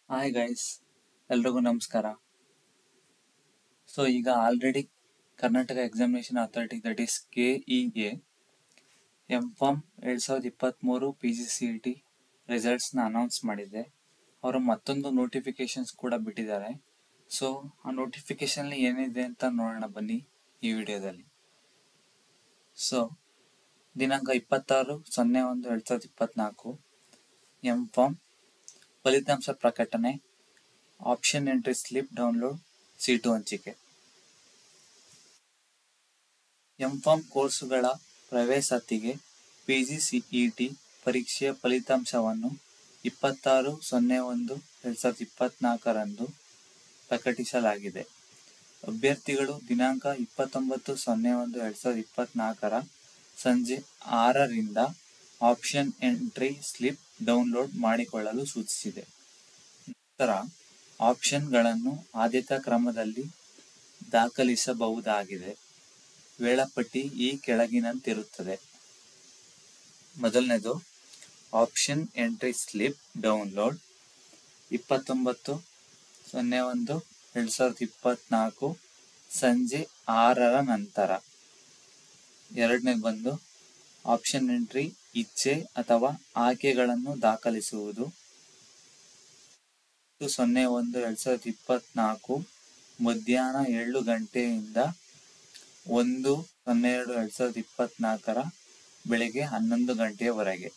hi guys ಎಲ್ರಿಗೂ ನಮಸ್ಕಾರ so ಈಗ already Karnataka examination authority that is K E A M pharm ಎರಡು ಸಾವಿರದ ಇಪ್ಪತ್ತ್ಮೂರು P G C E T ರಿಸಲ್ಟ್ಸ್ನ ಅನೌನ್ಸ್ ಮಾಡಿದೆ ಅವರು ಮತ್ತೊಂದು ನೋಟಿಫಿಕೇಶನ್ಸ್ ಕೂಡ ಬಿಟ್ಟಿದ್ದಾರೆ ಸೊ ಆ ನೋಟಿಫಿಕೇಶನ್ಲಿ ಏನಿದೆ ಅಂತ ನೋಡೋಣ ಬನ್ನಿ ಈ ವಿಡಿಯೋದಲ್ಲಿ ಸೊ ದಿನಾಂಕ ಇಪ್ಪತ್ತಾರು ಸೊನ್ನೆ ಒಂದು ಎರಡು ಸಾವಿರದ ಇಪ್ಪತ್ತ್ನಾಲ್ಕು ಎಂ ಫಾರ್ಮ್ ಫಲಿತಾಂಶ ಪ್ರಕಟಣೆ option entry slip download seat ಹಂಚಿಕೆ ಎಂಫಾರ್ಮ್ ಕೋರ್ಸುಗಳ ಪ್ರವೇಶಾತಿಗೆ P G C E T ಪರೀಕ್ಷೆಯ ಫಲಿತಾಂಶವನ್ನು ಇಪ್ಪತ್ತಾರು ಸೊನ್ನೆ ಒಂದು ಎರಡು ಸಾವಿರದ ಇಪ್ಪತ್ನಾಲ್ಕರಂದು ಪ್ರಕಟಿಸಲಾಗಿದೆ ಅಭ್ಯರ್ಥಿಗಳು ದಿನಾಂಕ ಇಪ್ಪತ್ತೊಂಬತ್ತು ಸೊನ್ನೆ ಒಂದು ಎರಡು ಸಾವಿರದ ಇಪ್ಪತ್ನಾಲ್ಕರ ಸಂಜೆ ಆರರಿಂದ ಆಪ್ಷನ್ ಎಂಟ್ರಿ ಸ್ಲಿಪ್ ಡೌನ್ಲೋಡ್ ಮಾಡಿಕೊಳ್ಳಲು ಸೂಚಿಸಿದೆ ನಂತರ ಆಪ್ಷನ್ಗಳನ್ನು ಆದ್ಯತಾ ಕ್ರಮದಲ್ಲಿ ದಾಖಲಿಸಬಹುದಾಗಿದೆ ವೇಳಾಪಟ್ಟಿ ಈ ಕೆಳಗಿನಂತಿರುತ್ತದೆ ಮೊದಲನೇದು ಆಪ್ಷನ್ ಎಂಟ್ರಿ ಸ್ಲಿಪ್ ಡೌನ್ಲೋಡ್ ಇಪ್ಪತ್ತೊಂಬತ್ತು ಸೊನ್ನೆ ಒಂದು ಎರಡು ಸಾವಿರದ ಇಪ್ಪತ್ನಾಲ್ಕು ಸಂಜೆ ಆರರ ನಂತರ ಎರಡನೇದು ಬಂದು ಆಪ್ಷನ್ ಎಂಟ್ರಿ ಇಚ್ಛೆ ಅಥವಾ ಆಯ್ಕೆಗಳನ್ನು ದಾಖಲಿಸುವುದು ಸೊನ್ನೆ ಒಂದು ಎರಡ್ ಸಾವಿರದ ಇಪ್ಪತ್ನಾಲ್ಕು ಮಧ್ಯಾಹ್ನ ಏಳು ಗಂಟೆಯಿಂದ ಒಂದು ಸೊನ್ನೆ ಎರಡು ಎರಡ್ ಸಾವಿರದ ಇಪ್ಪತ್ನಾಲ್ಕರ ಬೆಳಿಗ್ಗೆ ಹನ್ನೊಂದು ಗಂಟೆಯವರೆಗೆ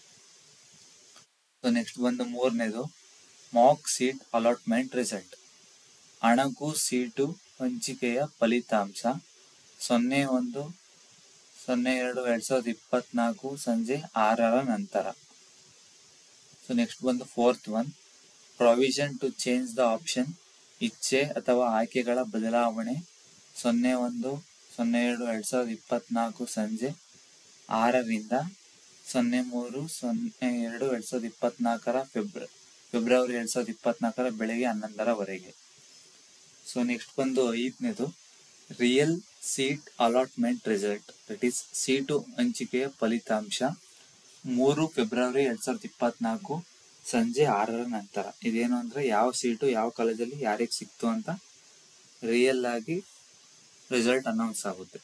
ಸೊ ನೆಕ್ಸ್ಟ್ ಬಂದು ಮೂರನೇದು ಮಾಕ್ ಸೀಟ್ ಅಲಾಟ್ಮೆಂಟ್ ರಿಸಲ್ಟ್ ಅಣಕು ಸೀಟು ಹಂಚಿಕೆಯ ಫಲಿತಾಂಶ ಸೊನ್ನೆ ಒಂದು ಸೊನ್ನೆ ಎರಡು ಎರಡ್ ಸಾವಿರದ ಇಪ್ಪತ್ನಾಲ್ಕು ಸಂಜೆ ಆರರ ನಂತರ ಸೊ ನೆಕ್ಸ್ಟ್ ಬಂದು fourth one provision to change the option ಇಚ್ಛೆ ಅಥವಾ ಆಯ್ಕೆಗಳ ಬದಲಾವಣೆ ಸೊನ್ನೆ ಒಂದು ಸೊನ್ನೆ ಎರಡು ಎರಡ್ ಸಾವಿರದ ಇಪ್ಪತ್ನಾಲ್ಕು ಸಂಜೆ ಆರರಿಂದ ಸೊನ್ನೆ ಮೂರು ಸೊನ್ನೆ ಎರಡು ಎರಡ್ ಸಾವಿರದ ಇಪ್ಪತ್ನಾಲ್ಕರ ಫೆಬ್ರ ಫೆಬ್ರವರಿ ಎರಡ್ ಸಾವಿರದ ಇಪ್ಪತ್ನಾಲ್ಕರ ಬೆಳಗ್ಗೆ ಹನ್ನೊಂದರವರೆಗೆ ಸೊ ನೆಕ್ಸ್ಟ್ ಬಂದು ಐದನೇದು real seat allotment result that is seat ಹಂಚಿಕೆಯ ಫಲಿತಾಂಶ ಮೂರು ಫೆಬ್ರವರಿ ಎರಡ್ ಸಾವಿರದ ಇಪ್ಪತ್ನಾಲ್ಕು ಸಂಜೆ ಆರರ ನಂತರ ಇದೇನು ಅಂದ್ರೆ ಯಾವ ಸೀಟು ಯಾವ ಕಾಲೇಜಲ್ಲಿ ಯಾರಿಗೆ ಸಿಕ್ತು ಅಂತ ರಿಯಲ್ ಆಗಿ ರಿಸಲ್ಟ್ ಅನೌನ್ಸ್ ಆಗುತ್ತೆ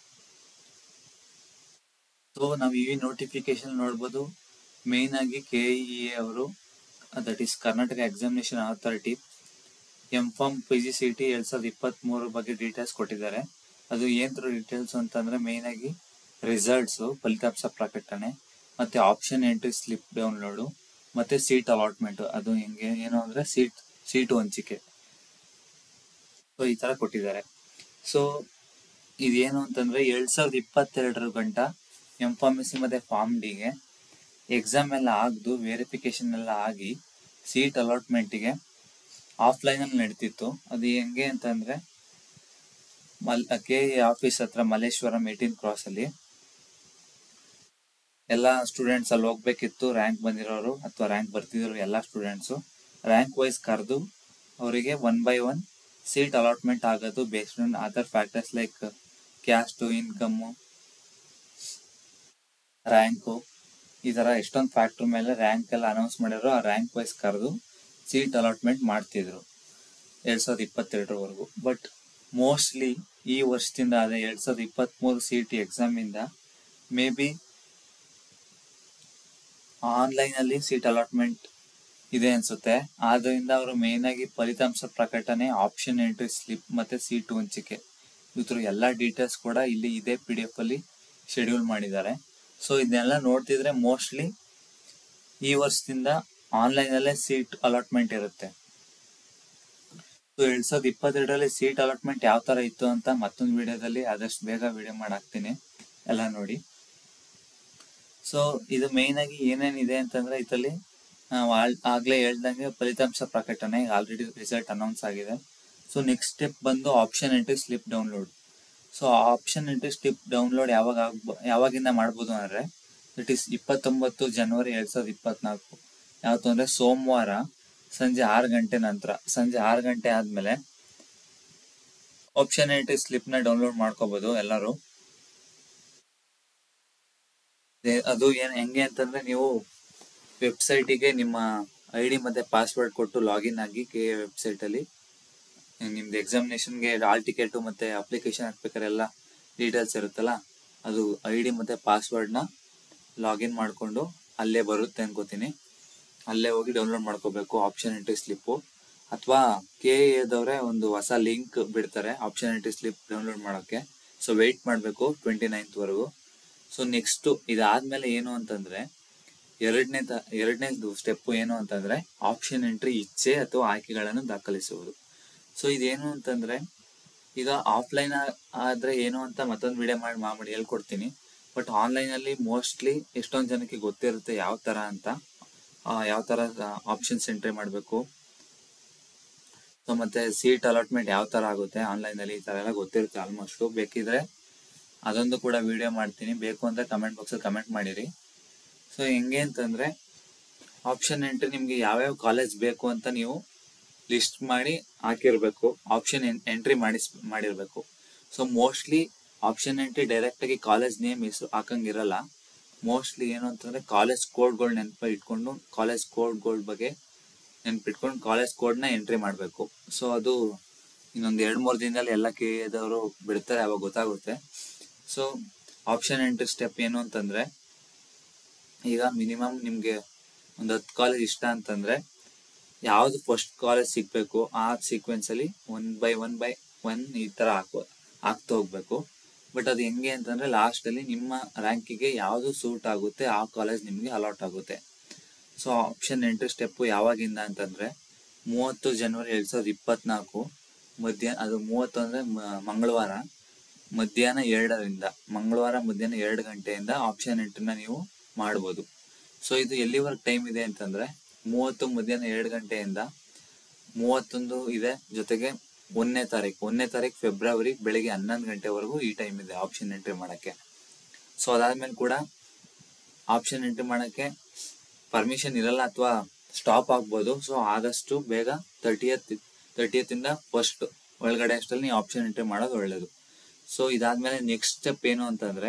ಸೊ ನಾವು ಈ ನೋಟಿಫಿಕೇಶನ್ ನೋಡ್ಬೋದು ಮೇನ್ ಆಗಿ ಕೆ ಇ ಅವರು that is Karnataka examination authority M pharm P G C T ಎರಡ್ ಸಾವಿರದ ಇಪ್ಪತ್ತ್ ಮೂರು ಬಗ್ಗೆ ಡೀಟೇಲ್ಸ್ ಕೊಟ್ಟಿದ್ದಾರೆ ಅದು ಏನ್ರ ಡೀಟೇಲ್ಸ್ ಅಂತಂದ್ರೆ ಮೇನ್ ಆಗಿ ರಿಸಲ್ಟ್ಸ್ ಫಲಿತಾಂಶ ಪ್ರಕಟಣೆ ಮತ್ತೆ ಆಪ್ಷನ್ ಎಂಟ್ರಿ ಸ್ಲಿಪ್ ಡೌನ್ಲೋಡು ಮತ್ತೆ ಸೀಟ್ ಅಲಾಟ್ಮೆಂಟ್ ಅದು ಹೆಂಗೆ ಏನು ಅಂದ್ರೆ ಸೀಟ್ ಸೀಟು ಹಂಚಿಕೆ ಸೊ ಈ ತರ ಕೊಟ್ಟಿದ್ದಾರೆ ಸೊ ಇದೇನು ಅಂತಂದ್ರೆ ಎರಡ್ ಸಾವಿರದ ಇಪ್ಪತ್ತೆರಡರ ಗಂಟ ಎಂ ಫಾರ್ಮಸಿ ಮತ್ತೆ ಫಾರ್ಮ್ ಡಿಗೆ ಎಕ್ಸಾಮ್ ಎಲ್ಲ ಆಗದು ವೆರಿಫಿಕೇಶನ್ ಎಲ್ಲ ಆಗಿ ಸೀಟ್ ಅಲಾಟ್ಮೆಂಟ್ಗೆ ಆಫ್ಲೈನ್ ಅಲ್ಲಿ ನಡೀತಿತ್ತು ಅದು ಹೆಂಗೆ ಅಂತಂದ್ರೆ ಮಲ್ ಕೆ ಆಫೀಸ್ ಹತ್ರ ಮಲ್ಲೇಶ್ವರಂ ಏಟೀನ್ ಕ್ರಾಸ್ ಅಲ್ಲಿ ಎಲ್ಲ ಸ್ಟೂಡೆಂಟ್ಸ್ ಅಲ್ಲಿ ಹೋಗ್ಬೇಕಿತ್ತು ರ್ಯಾಂಕ್ ಬಂದಿರೋರು ಅಥವಾ ರ್ಯಾಂಕ್ ಬರ್ತಿದ್ರು ಎಲ್ಲ ಸ್ಟೂಡೆಂಟ್ಸು ರ್ಯಾಂಕ್ ವೈಸ್ ಕರೆದು ಅವರಿಗೆ one by one seat allotment ಆಗೋದು based on other factors like caste income rank ಈ ತರ ಎಷ್ಟೊಂದು ಫ್ಯಾಕ್ಟರ್ ಮೇಲೆ ರ್ಯಾಂಕ್ ಎಲ್ಲ ಅನೌನ್ಸ್ ಮಾಡಿರೋ ಆ ರ್ಯಾಂಕ್ ವೈಸ್ ಕರೆದು ಸೀಟ್ ಅಲಾಟ್ಮೆಂಟ್ ಮಾಡ್ತಿದ್ರು ಎರಡ್ ಸಾವಿರದ ಇಪ್ಪತ್ತೆರಡರವರೆಗೂ ಬಟ್ ಮೋಸ್ಟ್ಲಿ ಈ ವರ್ಷದಿಂದ ಅದೇ ಎರಡ್ ಸಾವಿರದ ಇಪ್ಪತ್ತ್ ಮೂರು ಸಿ ಟಿ ಎಕ್ಸಾಮ್ ಇಂದ ಮೇ ಬಿ ಆನ್ಲೈನ್ ಅಲ್ಲಿ ಸೀಟ್ ಅಲಾಟ್ಮೆಂಟ್ ಇದೆ ಅನ್ಸುತ್ತೆ ಆದ್ರಿಂದ ಅವರು ಮೇನ್ ಆಗಿ ಫಲಿತಾಂಶ ಪ್ರಕಟಣೆ ಆಪ್ಷನ್ ಎಂಟ್ರಿ ಸ್ಲಿಪ್ ಮತ್ತೆ ಸೀಟು ಹಂಚಿಕೆ ಇದ್ರ ಎಲ್ಲಾ ಡೀಟೇಲ್ಸ್ ಕೂಡ ಇಲ್ಲಿ ಇದೇ ಪಿ ಡಿ ಎಫ್ ಅಲ್ಲಿ ಶೆಡ್ಯೂಲ್ ಮಾಡಿದ್ದಾರೆ ಸೊ ಇದನ್ನೆಲ್ಲ ನೋಡ್ತಿದ್ರೆ ಮೋಸ್ಟ್ಲಿ ಈ ವರ್ಷದಿಂದ ಆನ್ಲೈನ್ ಅಲ್ಲೇ ಸೀಟ್ ಅಲಾಟ್ಮೆಂಟ್ ಇರುತ್ತೆ ಸೊ ಎರಡ್ ಸಾವಿರದ ಇಪ್ಪತ್ತೆರಡರಲ್ಲಿ ಸೀಟ್ ಅಲಾಟ್ಮೆಂಟ್ ಯಾವ ತರ ಇತ್ತು ಅಂತ ಮತ್ತೊಂದು ವಿಡಿಯೋದಲ್ಲಿ ಆದಷ್ಟು ಬೇಗ ವಿಡಿಯೋ ಮಾಡಾಕ್ತೀನಿ ಎಲ್ಲ ನೋಡಿ ಸೊ ಇದು ಮೇನ್ ಆಗಿ ಏನೇನಿದೆ ಅಂತಂದ್ರೆ ಇದರಲ್ಲಿ ನಾವು ಆಗ್ಲೇ ಹೇಳ್ದಂಗೆ ಫಲಿತಾಂಶ ಪ್ರಕಟಣೆ ಆಲ್ರೆಡಿ ರಿಸಲ್ಟ್ ಅನೌನ್ಸ್ ಆಗಿದೆ ಸೊ ನೆಕ್ಸ್ಟ್ ಸ್ಟೆಪ್ ಬಂದು option entry slip download so option entry slip download ಯಾವಾಗ ಆಗ್ಬ ಯಾವಾಗಿಂದ ಮಾಡ್ಬೋದು ಅಂದ್ರೆ ಇಟ್ ಈಸ್ ಇಪ್ಪತ್ತೊಂಬತ್ತು ಜನವರಿ ಎರಡ್ ಸಾವಿರದ ಇಪ್ಪತ್ನಾಲ್ಕು ಯಾವತ್ತು ಅಂದ್ರೆ ಸೋಮವಾರ ಸಂಜೆ ಆರು ಗಂಟೆ ನಂತರ ಸಂಜೆ ಆರು ಗಂಟೆ ಆದ್ಮೇಲೆ ಆಪ್ಷನ್ ಎಂಟ್ರಿ ಸ್ಲಿಪ್ ನ ಡೌನ್ಲೋಡ್ ಮಾಡ್ಕೋಬಹುದು ಎಲ್ಲರೂ ಅದು ಏನ್ ಹೆಂಗೆ ಅಂತಂದ್ರೆ ನೀವು ವೆಬ್ಸೈಟಿಗೆ ನಿಮ್ಮ ಐ ಡಿ ಮತ್ತೆ ಪಾಸ್ವರ್ಡ್ ಕೊಟ್ಟು ಲಾಗಿನ್ ಆಗಿ ಕೆ ಎ ವೆಬ್ಸೈಟಲ್ಲಿ ನಿಮ್ದು ಎಕ್ಸಾಮಿನೇಷನ್ಗೆ ಆಲ್ ಟಿಕೆಟು ಮತ್ತೆ ಅಪ್ಲಿಕೇಶನ್ ಹಾಕ್ಬೇಕಾದ್ರೆ ಎಲ್ಲ ಡೀಟೇಲ್ಸ್ ಇರುತ್ತಲ್ಲ ಅದು ಐ ಡಿ ಮತ್ತೆ ಪಾಸ್ವರ್ಡ್ನ ಲಾಗಿನ್ ಮಾಡಿಕೊಂಡು ಅಲ್ಲೇ ಬರುತ್ತೆ ಅನ್ಕೋತೀನಿ ಅಲ್ಲೇ ಹೋಗಿ ಡೌನ್ಲೋಡ್ ಮಾಡ್ಕೋಬೇಕು ಆಪ್ಷನ್ ಎಂಟ್ರಿ ಸ್ಲಿಪ್ಪು ಅಥವಾ ಕೆ ಎದವರೇ ಒಂದು ಹೊಸ ಲಿಂಕ್ ಬಿಡ್ತಾರೆ ಆಪ್ಷನ್ ಎಂಟ್ರಿ ಸ್ಲಿಪ್ ಡೌನ್ಲೋಡ್ ಮಾಡೋಕ್ಕೆ ಸೊ ವೆಯ್ಟ್ ಮಾಡಬೇಕು ಟ್ವೆಂಟಿ ನೈನ್ತ್ವರೆಗೂ ಸೊ ನೆಕ್ಸ್ಟು ಇದಾದ್ಮೇಲೆ ಏನು ಅಂತಂದ್ರೆ ಎರಡನೇ ತ ಎರಡನೇದು ಸ್ಟೆಪ್ ಏನು ಅಂತಂದ್ರೆ ಆಪ್ಷನ್ ಎಂಟ್ರಿ ಇಚ್ಛೆ ಅಥವಾ ಆಯ್ಕೆಗಳನ್ನು ದಾಖಲಿಸುವುದು ಸೊ ಇದೇನು ಅಂತಂದ್ರೆ ಈಗ ಆಫ್ಲೈನ್ ಆದ್ರೆ ಏನು ಅಂತ ಮತ್ತೊಂದು ವಿಡಿಯೋ ಮಾಡಿ ಮಾಮೂಲಿ ಹೇಳ್ಕೊಡ್ತೀನಿ ಬಟ್ ಆನ್ಲೈನ್ ಅಲ್ಲಿ ಮೋಸ್ಟ್ಲಿ ಎಷ್ಟೊಂದು ಜನಕ್ಕೆ ಗೊತ್ತಿರುತ್ತೆ ಯಾವ ತರ ಅಂತ ಯಾವ ತರ ಆಪ್ಷನ್ಸ್ ಎಂಟ್ರಿ ಮಾಡಬೇಕು ಸೊ ಮತ್ತೆ ಸೀಟ್ ಅಲಾಟ್ಮೆಂಟ್ ಯಾವ ತರ ಆಗುತ್ತೆ ಆನ್ಲೈನ್ ಅಲ್ಲಿ ಈ ತರ ಎಲ್ಲ ಗೊತ್ತಿರುತ್ತೆ ಆಲ್ಮೋಸ್ಟ್ ಬೇಕಿದ್ರೆ ಅದೊಂದು ಕೂಡ ವಿಡಿಯೋ ಮಾಡ್ತೀನಿ ಬೇಕು ಅಂತ ಕಮೆಂಟ್ ಬಾಕ್ಸ್ ಕಮೆಂಟ್ ಮಾಡಿರಿ ಸೊ ಹೆಂಗೆ ಅಂತಂದ್ರೆ ಆಪ್ಷನ್ ಎಂಟ್ರಿ ನಿಮ್ಗೆ ಯಾವ್ಯಾವ ಕಾಲೇಜ್ ಬೇಕು ಅಂತ ನೀವು ಲಿಸ್ಟ್ ಮಾಡಿ ಹಾಕಿರ್ಬೇಕು ಆಪ್ಷನ್ ಎಂಟ್ರಿ ಮಾಡಿಸ್ ಮಾಡಿರ್ಬೇಕು so mostly option entry direct ಆಗಿ ಕಾಲೇಜ್ ನೇಮ್ ಹೆಸರು ಹಾಕಂಗಿರಲ್ಲ ಮೋಸ್ಟ್ಲಿ ಏನು ಅಂತಂದ್ರೆ ಕಾಲೇಜ್ ಕೋಡ್ಗಳು ನೆನಪ ಇಟ್ಕೊಂಡು ಕಾಲೇಜ್ ಕೋಡ್ಗಳ ಬಗ್ಗೆ ನೆನ್ಪಿಟ್ಕೊಂಡು ಕಾಲೇಜ್ ಕೋಡ್ನ ಎಂಟ್ರಿ ಮಾಡಬೇಕು ಸೊ ಅದು ಇನ್ನೊಂದು ಎರಡು ಮೂರು ದಿನದಲ್ಲಿ ಎಲ್ಲ ಕೆ ಎದವರು ಬಿಡ್ತಾರೆ ಅವಾಗ ಗೊತ್ತಾಗುತ್ತೆ ಸೊ ಆಪ್ಷನ್ ಎಂಟ್ರಿ ಸ್ಟೆಪ್ ಏನು ಅಂತಂದ್ರೆ ಈಗ ಮಿನಿಮಮ್ ನಿಮ್ಗೆ ಒಂದು ಹತ್ತು ಕಾಲೇಜ್ ಇಷ್ಟ ಅಂತಂದ್ರೆ ಯಾವ್ದು ಫಸ್ಟ್ ಕಾಲೇಜ್ ಸಿಗ್ಬೇಕು ಆ ಸೀಕ್ವೆನ್ಸ್ ಅಲ್ಲಿ one by one by one ಈ ತರ ಹಾಕೋ ಹಾಕ್ತಾ ಹೋಗ್ಬೇಕು ಬಟ್ ಅದು ಹೆಂಗೆ ಅಂತಂದ್ರೆ ಲಾಸ್ಟ್ ಅಲ್ಲಿ ನಿಮ್ಮ ರ್ಯಾಂಕಿಗೆ ಯಾವ್ದು ಸೂಟ್ ಆಗುತ್ತೆ ಆ ಕಾಲೇಜ್ ನಿಮ್ಗೆ ಅಲಾಟ್ ಆಗುತ್ತೆ ಸೊ ಆಪ್ಷನ್ ಎಂಟ್ರಿ ಸ್ಟೆಪ್ ಯಾವಾಗಿಂದ ಅಂತಂದ್ರೆ ಮೂವತ್ತು ಜನವರಿ ಎರಡ್ ಸಾವಿರದ ಇಪ್ಪತ್ನಾಲ್ಕು ಮಧ್ಯಾಹ್ನ ಅದು ಮೂವತ್ತು ಅಂದ್ರೆ ಮ- ಮಂಗಳವಾರ ಮಧ್ಯಾಹ್ನ ಎರಡರಿಂದ ಮಂಗಳವಾರ ಮಧ್ಯಾಹ್ನ ಎರಡು ಗಂಟೆಯಿಂದ ಆಪ್ಷನ್ ಎಂಟ್ರಿನ ನೀವು ಮಾಡ್ಬೋದು ಸೊ ಇದು ಎಲ್ಲಿವರೆಗೆ ಟೈಮ್ ಇದೆ ಅಂತಂದ್ರೆ ಮೂವತ್ತು ಮಧ್ಯಾಹ್ನ ಎರಡು ಗಂಟೆಯಿಂದ ಮೂವತ್ತೊಂದು ಇದೆ ಜೊತೆಗೆ ಒಂದನೇ ತಾರೀಕು ಒಂದನೇ ತಾರೀಕು ಫೆಬ್ರವರಿ ಬೆಳಿಗ್ಗೆ ಹನ್ನೊಂದು ಗಂಟೆವರೆಗೂ ಈ ಟೈಮ್ ಇದೆ ಆಪ್ಷನ್ ಎಂಟ್ರಿ ಮಾಡಕ್ಕೆ ಸೊ ಅದಾದ್ಮೇಲೆ ಕೂಡ ಆಪ್ಷನ್ ಎಂಟ್ರಿ ಮಾಡಕ್ಕೆ ಪರ್ಮಿಷನ್ ಇರಲ್ಲ ಅಥವಾ ಸ್ಟಾಪ್ ಆಗ್ಬೋದು ಸೊ ಆದಷ್ಟು ಬೇಗ ತರ್ಟಿಯತ್ ತರ್ಟಿಯತ್ ಇಂದ ಫಸ್ಟ್ ಒಳಗಡೆ ಅಷ್ಟರಲ್ಲಿ ನೀವು ಆಪ್ಷನ್ ಎಂಟ್ರಿ ಮಾಡೋದು ಒಳ್ಳೇದು ಸೊ ಇದಾದ್ಮೇಲೆ ನೆಕ್ಸ್ಟ್ ಸ್ಟೆಪ್ ಏನು ಅಂತಂದ್ರೆ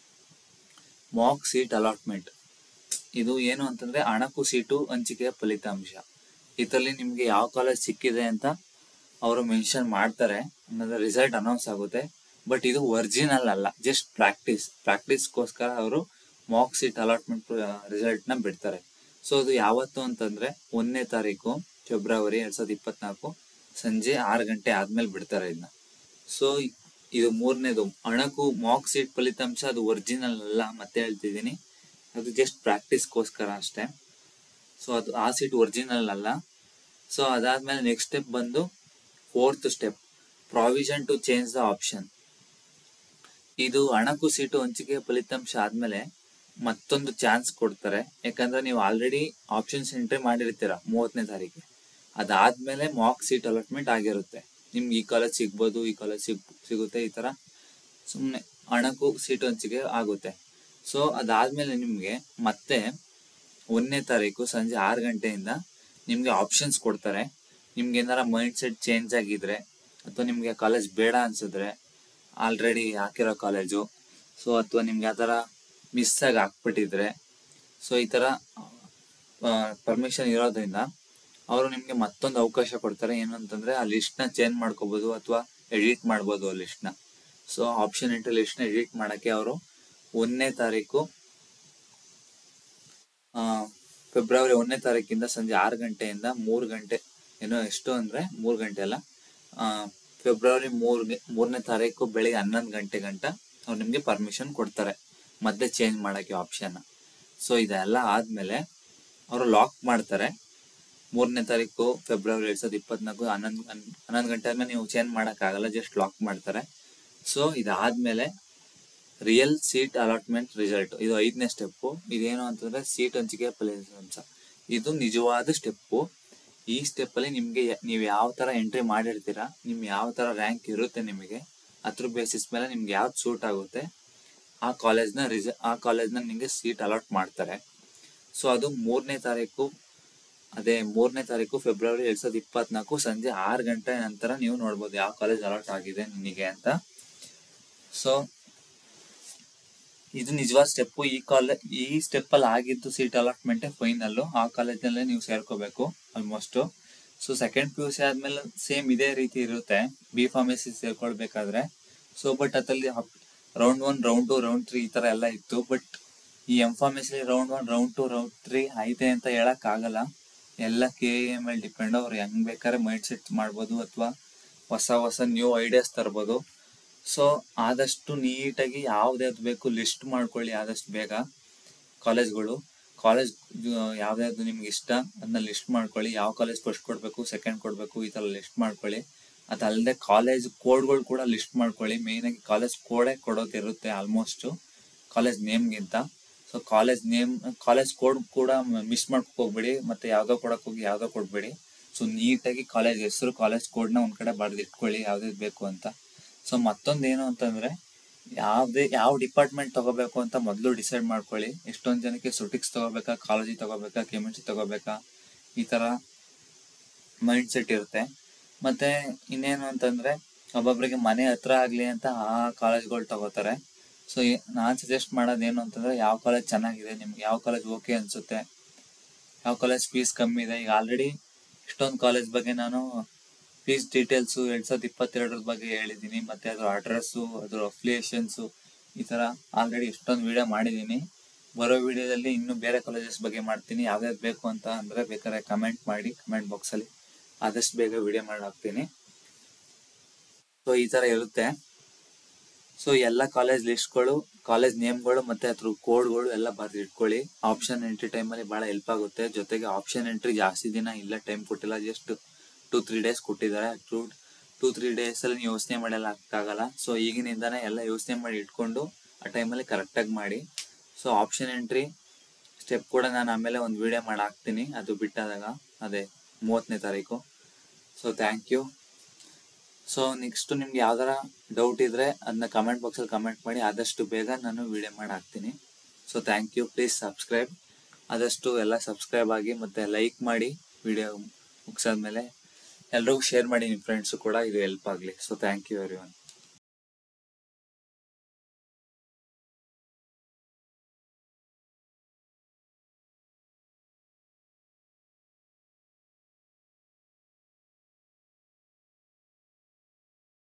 ಮಾಕ್ ಸೀಟ್ ಅಲಾಟ್ಮೆಂಟ್ ಇದು ಏನು ಅಂತಂದ್ರೆ ಅಣಕು ಸೀಟು ಹಂಚಿಕೆಯ ಫಲಿತಾಂಶ ಇದರಲ್ಲಿ ನಿಮ್ಗೆ ಯಾವ ಕಾಲೇಜ್ ಸಿಕ್ಕಿದೆ ಅಂತ ಅವರು ಮೆನ್ಷನ್ ಮಾಡ್ತಾರೆ ಅನ್ನೋದು ರಿಸಲ್ಟ್ ಅನೌನ್ಸ್ ಆಗುತ್ತೆ ಬಟ್ ಇದು ಒರಿಜಿನಲ್ ಅಲ್ಲ ಜಸ್ಟ್ ಪ್ರಾಕ್ಟೀಸ್ ಪ್ರಾಕ್ಟೀಸ್ಗೋಸ್ಕರ ಅವರು ಮಾಕ್ ಸೀಟ್ ಅಲಾಟ್ಮೆಂಟ್ ರಿಸಲ್ಟ್ ನ ಬಿಡ್ತಾರೆ ಸೊ ಅದು ಯಾವತ್ತು ಅಂತಂದ್ರೆ ಒಂದನೇ ತಾರೀಕು ಫೆಬ್ರವರಿ ಎರಡ್ ಸಾವಿರದ ಇಪ್ಪತ್ನಾಲ್ಕು ಸಂಜೆ ಆರು ಗಂಟೆ ಆದ್ಮೇಲೆ ಬಿಡ್ತಾರೆ ಇದನ್ನ ಸೊ ಇದು ಮೂರನೇದು ಅಣಕು ಮಾಕ್ ಸೀಟ್ ಫಲಿತಾಂಶ ಅದು ಒರಿಜಿನಲ್ ಅಲ್ಲ ಮತ್ತೆ ಹೇಳ್ತಿದ್ದೀನಿ ಅದು ಜಸ್ಟ್ ಪ್ರಾಕ್ಟೀಸ್ಗೋಸ್ಕರ ಅಷ್ಟೇ ಸೊ ಅದು ಆ ಸೀಟ್ ಒರಿಜಿನಲ್ ಅಲ್ಲ ಸೊ ಅದಾದ್ಮೇಲೆ ನೆಕ್ಸ್ಟ್ ಸ್ಟೆಪ್ ಬಂದು fourth step provision to change the option ಇದು ಹಣಕು ಸೀಟು ಹಂಚಿಕೆ ಫಲಿತಾಂಶ ಆದ್ಮೇಲೆ ಮತ್ತೊಂದು ಚಾನ್ಸ್ ಕೊಡ್ತಾರೆ ಯಾಕಂದ್ರೆ ನೀವು ಆಲ್ರೆಡಿ ಆಪ್ಷನ್ಸ್ ಎಂಟ್ರಿ ಮಾಡಿರ್ತೀರ ಮೂವತ್ತನೇ ತಾರೀಕು ಅದಾದ್ಮೇಲೆ ಮಾಕ್ ಸೀಟ್ ಅಲಾಟ್ಮೆಂಟ್ ಆಗಿರುತ್ತೆ ನಿಮ್ಗೆ ಈ ಕಾಲೇಜ್ ಸಿಗ್ಬೋದು ಈ ಕಾಲೇಜ್ ಸಿಗ್ ಸಿಗುತ್ತೆ ಈ ತರ ಸುಮ್ಮನೆ ಹಣಕು ಸೀಟು ಹಂಚಿಕೆ ಆಗುತ್ತೆ ಸೊ ಅದಾದ್ಮೇಲೆ ನಿಮ್ಗೆ ಮತ್ತೆ ಒಂದನೇ ತಾರೀಕು ಸಂಜೆ ಆರು ಗಂಟೆಯಿಂದ ನಿಮ್ಗೆ ಆಪ್ಷನ್ಸ್ ಕೊಡ್ತಾರೆ ನಿಮ್ಗೆ ಏನಾರ ಮೈಂಡ್ ಸೆಟ್ ಚೇಂಜ್ ಆಗಿದ್ರೆ ಅಥವಾ ನಿಮ್ಗೆ ಕಾಲೇಜ್ ಬೇಡ ಅನ್ಸಿದ್ರೆ ಆಲ್ರೆಡಿ ಹಾಕಿರೋ ಕಾಲೇಜು ಸೊ ಅಥವಾ ನಿಮ್ಗೆ ಆ ಥರ ಮಿಸ್ ಆಗಿ ಹಾಕ್ಬಿಟ್ಟಿದ್ರೆ ಸೊ ಈ ಥರ ಪರ್ಮಿಷನ್ ಇರೋದ್ರಿಂದ ಅವರು ನಿಮ್ಗೆ ಮತ್ತೊಂದು ಅವಕಾಶ ಕೊಡ್ತಾರೆ ಏನು ಅಂತಂದ್ರೆ ಆ ಲಿಸ್ಟ್ನ ಚೇಂಜ್ ಮಾಡ್ಕೋಬಹುದು ಅಥವಾ ಎಡಿಟ್ ಮಾಡ್ಬೋದು ಆ ಲಿಸ್ಟ್ನ ಸೊ ಆಪ್ಷನ್ ಇಂಟು ಲಿಸ್ಟ್ನ ಎಡಿಟ್ ಮಾಡಕ್ಕೆ ಅವರು ಒಂದನೇ ತಾರೀಕು ಆ, ಫೆಬ್ರವರಿ ಒಂದನೇ ತಾರೀಕಿಂದ ಸಂಜೆ ಆರು ಗಂಟೆಯಿಂದ ಮೂರು ಗಂಟೆ ಏನೋ ಎಷ್ಟು ಅಂದ್ರೆ ಮೂರು ಗಂಟೆ ಅಲ್ಲ ಆ, ಫೆಬ್ರವರಿ ಮೂರ್ ಮೂರನೇ ತಾರೀಕು ಬೆಳಿಗ್ಗೆ ಹನ್ನೊಂದು ಗಂಟೆ ಗಂಟ ಅವ್ರು ನಿಮ್ಗೆ ಪರ್ಮಿಷನ್ ಕೊಡ್ತಾರೆ ಮತ್ತೆ ಚೇಂಜ್ ಮಾಡಕ್ಕೆ ಆಪ್ಷನ್ ಸೊ ಇದೆಲ್ಲ ಆದ್ಮೇಲೆ ಅವರು ಲಾಕ್ ಮಾಡ್ತಾರೆ ಮೂರನೇ ತಾರೀಕು ಫೆಬ್ರವರಿ ಎರಡ್ ಸಾವಿರದ ಇಪ್ಪತ್ನಾಲ್ಕು ಹನ್ನೊಂದು ಹನ್ನೊಂದು ಗಂಟೆ ಆದ್ಮೇಲೆ ನೀವು ಚೇಂಜ್ ಆಗಲ್ಲ ಜಸ್ಟ್ ಲಾಕ್ ಮಾಡ್ತಾರೆ ಸೊ ಇದಾದ್ಮೇಲೆ ರಿಯಲ್ ಸೀಟ್ ಅಲಾಟ್ಮೆಂಟ್ ರಿಸಲ್ಟ್ ಇದು ಐದನೇ ಸ್ಟೆಪ್ಪು ಇದೇನು ಅಂತಂದ್ರೆ ಸೀಟ್ ಹಂಚಿಕೆ ಫಲಿತಾಂಶ ಇದು ನಿಜವಾದ ಸ್ಟೆಪ್ಪು ಈ ಸ್ಟೆಪ್ ಅಲ್ಲಿ ನಿಮ್ಗೆ ಯ- ನೀವು ಯಾವ ತರ ಎಂಟ್ರಿ ಮಾಡಿರ್ತೀರಾ ನಿಮ್ ಯಾವ ತರ ರ್ಯಾಂಕ್ ಇರುತ್ತೆ ನಿಮಗೆ ಅದ್ರ ಬೇಸಿಸ್ ಮೇಲೆ ನಿಮ್ಗೆ ಯಾವ್ದು ಸೂಟ್ ಆಗುತ್ತೆ ಆ ಕಾಲೇಜ್ನ ರಿಸ ಆ ಕಾಲೇಜ್ನ ನಿಮ್ಗೆ ಸೀಟ್ ಅಲಾಟ್ ಮಾಡ್ತಾರೆ ಸೊ ಅದು ಮೂರನೇ ತಾರೀಕು ಅದೇ ಮೂರನೇ ತಾರೀಕು ಫೆಬ್ರವರಿ ಎರಡ್ ಸಾವಿರದ ಇಪ್ಪತ್ನಾಲ್ಕು ಸಂಜೆ ಆರು ಗಂಟೆ ನಂತರ ನೀವು ನೋಡ್ಬೋದು ಯಾವ ಕಾಲೇಜ್ ಅಲಾಟ್ ಆಗಿದೆ ನಿನಗೆ ಅಂತ ಸೊ ಇದು ನಿಜವಾದ ಸ್ಟೆಪ್ಪು ಈ ಕಾಲೇ ಈ ಸ್ಟೆಪ್ಪಲ್ಲಿ ಆಗಿದ್ದು ಸೀಟ್ ಅಲಾಟ್ಮೆಂಟೇ ಫೈನಲ್ಲು ಆ ಕಾಲೇಜಲ್ಲೇ ನೀವು ಸೇರ್ಕೋಬೇಕು almost so second P U C ಆದ್ಮೇಲೆ ಸೇಮ್ ಇದೇ ರೀತಿ ಇರುತ್ತೆ ಬಿ ಫಾರ್ಮಸಿ ಸೇರ್ಕೊಳ್ಬೇಕಾದ್ರೆ ಸೊ ಬಟ್ ಅದ್ರಲ್ಲಿ round one round two round three ಈ ತರ ಎಲ್ಲ ಇತ್ತು ಬಟ್ ಈ M pharmacy round one round two round three ಐತೆ ಅಂತ ಹೇಳಕ್ ಆಗಲ್ಲ ಎಲ್ಲ ಕೆ ಎ ಮೇಲೆ ಡಿಪೆಂಡ್ ಅವ್ರು ಹೆಂಗ್ ಬೇಕಾದ್ರೆ ಮೈಂಡ್ ಸೆಟ್ ಮಾಡ್ಬೋದು ಅಥವಾ ಹೊಸ ಹೊಸ ನ್ಯೂ ಐಡಿಯಾಸ್ ತರ್ಬೋದು ಸೊ ಆದಷ್ಟು ನೀಟಾಗಿ ಯಾವ್ದ್ಯಾವ್ದು ಬೇಕು ಲಿಸ್ಟ್ ಮಾಡ್ಕೊಳ್ಳಿ ಆದಷ್ಟು ಬೇಗ ಕಾಲೇಜ್ಗಳು ಕಾಲೇಜ್ ಯಾವ್ದ್ಯಾವ್ದು ನಿಮ್ಗೆ ಇಷ್ಟ ಅದನ್ನ ಲಿಸ್ಟ್ ಮಾಡ್ಕೊಳ್ಳಿ ಯಾವ ಕಾಲೇಜ್ ಫಸ್ಟ್ ಕೊಡ್ಬೇಕು ಸೆಕೆಂಡ್ ಕೊಡ್ಬೇಕು ಈ ತರ ಲಿಸ್ಟ್ ಮಾಡ್ಕೊಳ್ಳಿ ಅದಲ್ಲದೆ ಕಾಲೇಜ್ ಕೋಡ್ಗಳು ಕೂಡ ಲಿಸ್ಟ್ ಮಾಡ್ಕೊಳ್ಳಿ ಮೇನ್ ಆಗಿ ಕಾಲೇಜ್ ಕೋಡೇ ಕೊಡೋದಿರುತ್ತೆ ಆಲ್ಮೋಸ್ಟ್ ಕಾಲೇಜ್ ನೇಮ್ಗಿಂತ so college name college code ಕೂಡ ಮಿಸ್ ಮಾಡ್ಕೊಕ್ ಹೋಗ್ಬೇಡಿ ಮತ್ತೆ ಯಾವ್ದೋ ಕೊಡಕ್ ಹೋಗಿ ಯಾವ್ದೋ ಕೊಡ್ಬೇಡಿ ಸೊ ನೀಟಾಗಿ ಕಾಲೇಜ್ ಹೆಸರು ಕಾಲೇಜ್ ಕೋಡ್ನ ಒಂದ್ ಕಡೆ ಬರೆದು ಇಟ್ಕೊಳ್ಳಿ ಯಾವ್ದು ಬೇಕು ಅಂತ ಸೊ ಮತ್ತೊಂದು ಏನು ಅಂತಂದ್ರೆ ಯಾವ್ದೇ ಯಾವ ಡಿಪಾರ್ಟ್ಮೆಂಟ್ ತಗೋಬೇಕು ಅಂತ ಮೊದಲು ಡಿಸೈಡ್ ಮಾಡ್ಕೊಳ್ಳಿ ಎಷ್ಟೊಂದ್ ಜನಕ್ಕೆ ಸುಟಿಕ್ಸ್ ತಗೋಬೇಕಾ ಕಾಲೇಜಿ ತಗೋಬೇಕಾ ಕೆಮಿಸ್ಟ್ರಿ ತಗೋಬೇಕಾ ಈ ತರ ಮೈಂಡ್ ಸೆಟ್ ಇರುತ್ತೆ ಮತ್ತೆ ಇನ್ನೇನು ಅಂತಂದ್ರೆ ಒಬ್ಬೊಬ್ರಿಗೆ ಮನೆ ಹತ್ರ ಆಗ್ಲಿ ಅಂತ ಆ ಕಾಲೇಜ್ಗಳು ತಗೋತಾರೆ ಸೊ ನಾನ್ ಸಜೆಸ್ಟ್ ಮಾಡೋದೇನು ಅಂತಂದ್ರೆ ಯಾವ ಕಾಲೇಜ್ ಚೆನ್ನಾಗಿದೆ ನಿಮ್ಗೆ ಯಾವ ಕಾಲೇಜ್ ಓಕೆ ಅನ್ಸುತ್ತೆ ಯಾವ ಕಾಲೇಜ್ ಫೀಸ್ ಕಮ್ಮಿ ಇದೆ ಈಗ ಆಲ್ರೆಡಿ ಇಷ್ಟೊಂದು ಕಾಲೇಜ್ ಬಗ್ಗೆ ನಾನು ಫೀಸ್ ಡೀಟೇಲ್ಸು ಎರಡ್ ಸಾವಿರದ ಇಪ್ಪತ್ತೆರಡರ ಬಗ್ಗೆ ಹೇಳಿದ್ದೀನಿ ಮತ್ತೆ ಅದ್ರ ಅಡ್ರೆಸ್ಸು ಅದ್ರ ಅಫಿಲಿಯೇಷನ್ಸು ಈ ತರ ಆಲ್ರೆಡಿ ಎಷ್ಟೊಂದು ವಿಡಿಯೋ ಮಾಡಿದ್ದೀನಿ ಬರೋ ವಿಡಿಯೋದಲ್ಲಿ ಇನ್ನು ಬೇರೆ ಕಾಲೇಜಸ್ ಬಗ್ಗೆ ಮಾಡ್ತೀನಿ ಯಾವ್ಯಾವ್ದು ಬೇಕು ಅಂತ ಅಂದ್ರೆ ಬೇಕಾದ್ರೆ ಕಮೆಂಟ್ ಮಾಡಿ ಕಮೆಂಟ್ ಬಾಕ್ಸ್ ಅಲ್ಲಿ ಆದಷ್ಟು ಬೇಗ ವಿಡಿಯೋ ಮಾಡಿ ಹಾಕ್ತೀನಿ ಸೊ ಈ ತರ ಇರುತ್ತೆ ಸೊ ಎಲ್ಲ ಕಾಲೇಜ್ ಲಿಸ್ಟ್ಗಳು ಕಾಲೇಜ್ ನೇಮ್ಗಳು ಮತ್ತೆ ಅದ್ರ ಕೋಡ್ಗಳು ಎಲ್ಲ ಬರ್ದು ಇಟ್ಕೊಳ್ಳಿ ಆಪ್ಷನ್ ಎಂಟ್ರಿ ಟೈಮಲ್ಲಿ ಬಹಳ ಹೆಲ್ಪ್ ಆಗುತ್ತೆ ಜೊತೆಗೆ ಆಪ್ಷನ್ ಎಂಟ್ರಿ ಜಾಸ್ತಿ ದಿನ ಇಲ್ಲ ಟೈಮ್ ಕೊಟ್ಟಿಲ್ಲ ಜಸ್ಟ್ ಟೂ ತ್ರೀ ಡೇಸ್ ಕೊಟ್ಟಿದ್ದಾರೆ ಟೂ ಟೂ ತ್ರೀ ಡೇಸ್ ಅಲ್ಲಿ ನೀವು ಯೋಚನೆ ಮಾಡಲ್ಲ ಆಗಲ್ಲ ಸೊ ಈಗಿನಿಂದಾನೇ ಎಲ್ಲ ಯೋಚನೆ ಮಾಡಿ ಇಟ್ಕೊಂಡು ಆ ಟೈಮಲ್ಲಿ ಕರೆಕ್ಟಾಗಿ ಮಾಡಿ ಸೊ ಆಪ್ಷನ್ ಎಂಟ್ರಿ ಸ್ಟೆಪ್ ಕೂಡ ನಾನು ಆಮೇಲೆ ಒಂದು ವಿಡಿಯೋ ಮಾಡಿ ಹಾಕ್ತೀನಿ ಅದು ಬಿಟ್ಟಾದಾಗ ಅದೇ ಮೂವತ್ತನೇ ತಾರೀಕು so thank you so next ನಿಮ್ಗೆ ಯಾವ್ದಾರ ಡೌಟ್ ಇದ್ರೆ ಅದನ್ನ ಕಮೆಂಟ್ ಬಾಕ್ಸಲ್ಲಿ ಕಮೆಂಟ್ ಮಾಡಿ ಆದಷ್ಟು ಬೇಗ ನಾನು ವಿಡಿಯೋ ಮಾಡಿ ಹಾಕ್ತೀನಿ so thank you please subscribe ಆದಷ್ಟು ಎಲ್ಲ ಸಬ್ಸ್ಕ್ರೈಬ್ ಆಗಿ ಮತ್ತೆ ಲೈಕ್ ಮಾಡಿ ವಿಡಿಯೋ ಮುಗಿಸಾದ್ಮೇಲೆ ಎಲ್ರಿಗೂ ಶೇರ್ ಮಾಡಿ ನಿಮ್ಮ ಫ್ರೆಂಡ್ಸು ಕೂಡ ಇದು ಹೆಲ್ಪ್ ಆಗಲಿ so thank you every one